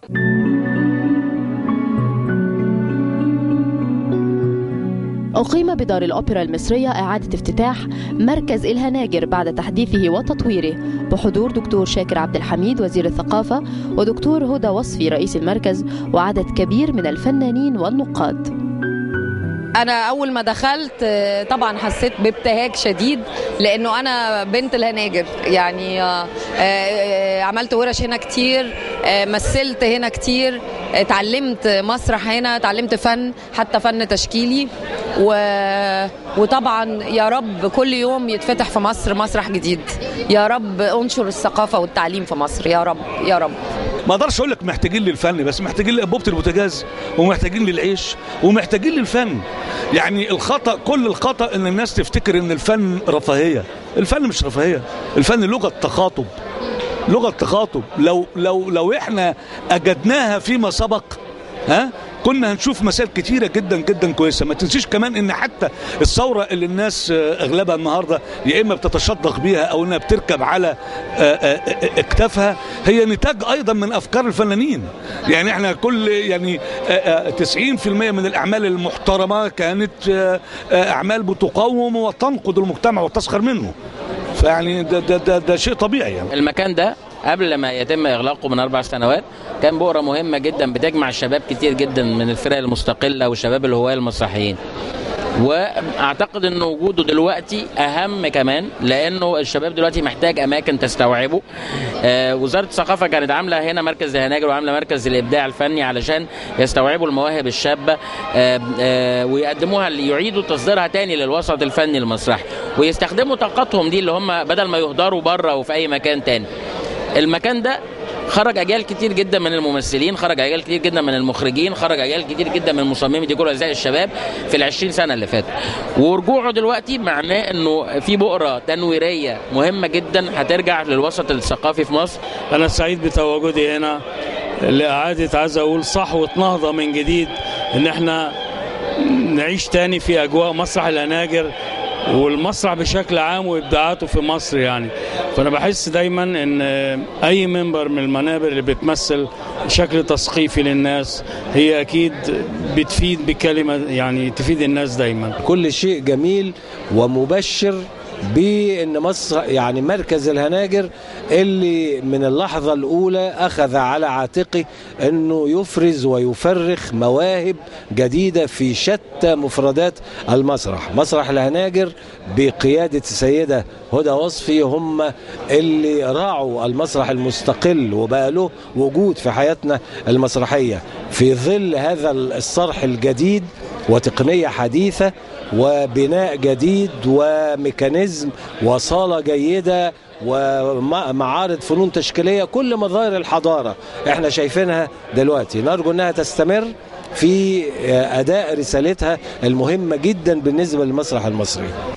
أقيم بدار الأوبرا المصرية إعادة افتتاح مركز الهناجر بعد تحديثه وتطويره بحضور دكتور شاكر عبد الحميد وزير الثقافة ودكتور هدى وصفي رئيس المركز وعدد كبير من الفنانين والنقاد انا اول ما دخلت آه، طبعا حسيت بابتهاج شديد لانه انا بنت الهناجر يعني آه، آه، عملت ورش هنا كتير آه، مثلت هنا كتير اتعلمت مسرح هنا اتعلمت فن حتى فن تشكيلي و... وطبعا يا رب كل يوم يتفتح في مصر مسرح جديد يا رب انشر الثقافة والتعليم في مصر يا رب يا رب ما اقدرش اقول لك محتاجين للفن بس محتاجين لانبوبه البوتاجاز ومحتاجين للعيش ومحتاجين للفن يعني الخطا كل الخطا ان الناس تفتكر ان الفن رفاهيه الفن مش رفاهيه الفن لغه تخاطب لغه تخاطب لو لو لو احنا اجدناها فيما سبق ها كنا هنشوف مسائل كتيرة جدا جدا كويسة ما تنسيش كمان ان حتى الثورة اللي الناس آه، اغلبها النهاردة يا اما بتتشدق بيها او انها بتركب على آه، آه، آه، اكتافها هي نتاج ايضا من افكار الفنانين يعني احنا كل يعني آه، آه، 90% من الاعمال المحترمة كانت آه، آه، اعمال بتقاوم وتنقد المجتمع وتسخر منه فيعني ده, ده, ده, ده شيء طبيعي يعني المكان ده قبل ما يتم اغلاقه من اربع سنوات كان بؤره مهمه جدا بتجمع الشباب كتير جدا من الفرق المستقله والشباب الهواه المسرحيين واعتقد ان وجوده دلوقتي اهم كمان لانه الشباب دلوقتي محتاج اماكن تستوعبه آه وزاره الثقافه كانت عامله هنا مركز الهناجر وعامله مركز الابداع الفني علشان يستوعبوا المواهب الشابه آه آه ويقدموها يعيدوا تصديرها تاني للوسط الفني المسرحي ويستخدموا طاقتهم دي اللي هم بدل ما يهدروا بره وفي اي مكان تاني المكان ده خرج اجيال كتير جدا من الممثلين خرج اجيال كتير جدا من المخرجين خرج اجيال كتير جدا من مصممي ديكور ازياء الشباب في ال 20 سنه اللي فاتوا ورجوعه دلوقتي معناه انه في بؤره تنويريه مهمه جدا هترجع للوسط الثقافي في مصر أنا سعيد بتواجدي هنا لإعادة عايز أقول صحوة نهضة من جديد إن إحنا نعيش تاني في أجواء مسرح الهناجر والمسرح بشكل عام وإبداعاته في مصر يعني فأنا بحس دايما إن أي منبر من المنابر اللي بتمثل شكل تثقيفي للناس هي أكيد بتفيد بكلمة يعني تفيد الناس دايما كل شيء جميل ومبشر بان مصر يعني مركز الهناجر اللي من اللحظه الاولى اخذ على عاتقه انه يفرز ويفرخ مواهب جديده في شتى مفردات المسرح مسرح الهناجر بقياده السيده هدى وصفي هم اللي راعوا المسرح المستقل وبقى له وجود في حياتنا المسرحيه في ظل هذا الصرح الجديد وتقنيه حديثه وبناء جديد وميكانيزم وصالة جيدة ومعارض فنون تشكيلية كل مظاهر الحضارة احنا شايفينها دلوقتي نرجو انها تستمر في اداء رسالتها المهمة جدا بالنسبة للمسرح المصري